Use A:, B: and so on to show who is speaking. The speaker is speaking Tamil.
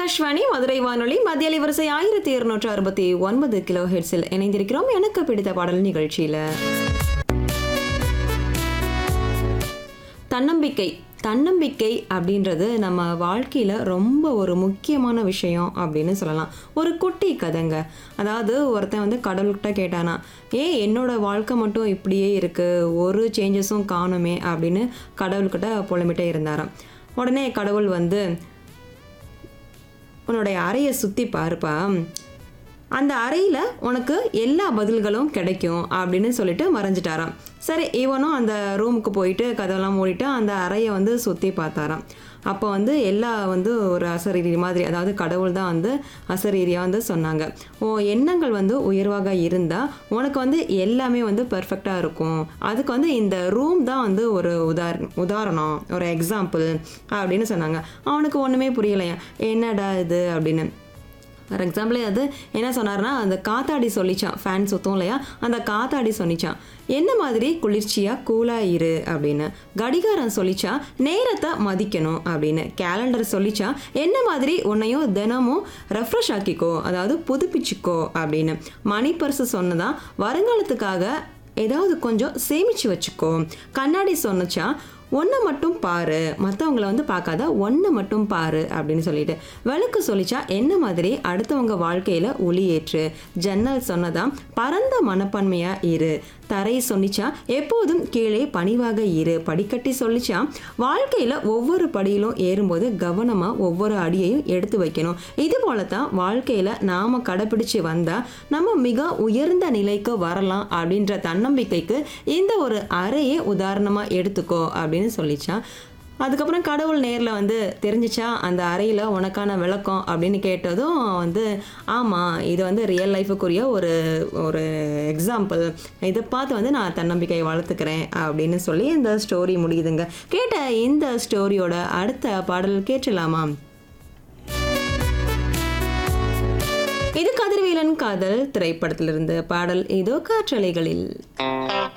A: ஆகாஷ்வாணி மதுரை வானொலி மத்திய அலைவரிசை ஆயிரத்தி இருநூற்று அறுபத்தி ஒன்பது கிலோ ஹெட்ஸில் இணைந்திருக்கிறோம் எனக்கு பிடித்த பாடல் நிகழ்ச்சியில தன்னம்பிக்கை தன்னம்பிக்கை அப்படின்றது நம்ம வாழ்க்கையில் ரொம்ப ஒரு முக்கியமான விஷயம் அப்படின்னு சொல்லலாம் ஒரு குட்டி கதைங்க அதாவது ஒருத்தன் வந்து கடவுள்கிட்ட கேட்டானா ஏன் என்னோட வாழ்க்கை மட்டும் இப்படியே இருக்குது ஒரு சேஞ்சஸும் காணுமே அப்படின்னு கடவுள்கிட்ட புலம்பிட்டே இருந்தாராம் உடனே கடவுள் வந்து உன்னுடைய அறையை சுற்றி பாருப்பா அந்த அறையில் உனக்கு எல்லா பதில்களும் கிடைக்கும் அப்படின்னு சொல்லிட்டு மறைஞ்சிட்டாராம் சரி இவனும் அந்த ரூமுக்கு போயிட்டு கதவெல்லாம் மூடிட்டு அந்த அறையை வந்து சுற்றி பார்த்தாராம் அப்போ வந்து எல்லா வந்து ஒரு அசரீரி மாதிரி அதாவது கடவுள் தான் வந்து அசரீரியாக வந்து சொன்னாங்க ஓ எண்ணங்கள் வந்து உயர்வாக இருந்தால் உனக்கு வந்து எல்லாமே வந்து பெர்ஃபெக்டாக இருக்கும் அதுக்கு வந்து இந்த ரூம் தான் வந்து ஒரு உதாரண உதாரணம் ஒரு எக்ஸாம்பிள் அப்படின்னு சொன்னாங்க அவனுக்கு ஒன்றுமே புரியலையா என்னடா இது அப்படின்னு ஃபார் எக்ஸாம்பிள் அது என்ன சொன்னார்னா அந்த காத்தாடி சொல்லிச்சான் ஃபேன் சுத்தம் இல்லையா அந்த காத்தாடி சொன்னிச்சான் என்ன மாதிரி குளிர்ச்சியாக கூலாக இரு அப்படின்னு கடிகாரம் சொல்லிச்சா நேரத்தை மதிக்கணும் அப்படின்னு கேலண்டர் சொல்லிச்சா என்ன மாதிரி உன்னையும் தினமும் ரெஃப்ரெஷ் ஆக்கிக்கோ அதாவது புதுப்பிச்சுக்கோ அப்படின்னு மணி பர்சு சொன்னதான் வருங்காலத்துக்காக ஏதாவது கொஞ்சம் சேமிச்சு வச்சுக்கோ கண்ணாடி சொன்னச்சா ஒன்றை மட்டும் பாரு மற்றவங்கள வந்து பார்க்காத ஒன்றை மட்டும் பாரு அப்படின்னு சொல்லிட்டு விளக்கு சொல்லிச்சா என்ன மாதிரி அடுத்தவங்க வாழ்க்கையில் ஒளி ஏற்று ஜன்னல் சொன்னதான் பரந்த மனப்பான்மையாக இரு தரை சொன்னிச்சா எப்போதும் கீழே பணிவாக இரு படிக்கட்டி சொல்லிச்சா வாழ்க்கையில் ஒவ்வொரு படியிலும் ஏறும்போது கவனமாக ஒவ்வொரு அடியையும் எடுத்து வைக்கணும் இது போல தான் வாழ்க்கையில் நாம் கடைப்பிடிச்சு வந்தால் நம்ம மிக உயர்ந்த நிலைக்கு வரலாம் அப்படின்ற தன்னம்பிக்கைக்கு இந்த ஒரு அறையே உதாரணமாக எடுத்துக்கோ அப்படின்னு சொல்லிச்சான் அதுக்கப்புறம் கடவுள் நேரில் வந்து தெரிஞ்சிச்சா அந்த அறையில் உனக்கான விளக்கம் அப்படின்னு கேட்டதும் வந்து ஆமாம் இது வந்து ரியல் லைஃபுக்குரிய ஒரு ஒரு எக்ஸாம்பிள் இதை பார்த்து வந்து நான் தன்னம்பிக்கையை வளர்த்துக்கிறேன் அப்படின்னு சொல்லி இந்த ஸ்டோரி முடியுதுங்க கேட்ட இந்த ஸ்டோரியோட அடுத்த பாடல் கேட்டலாமா இது கதிர்வேலன் காதல் திரைப்படத்திலிருந்து பாடல் இதோ காற்றலைகளில்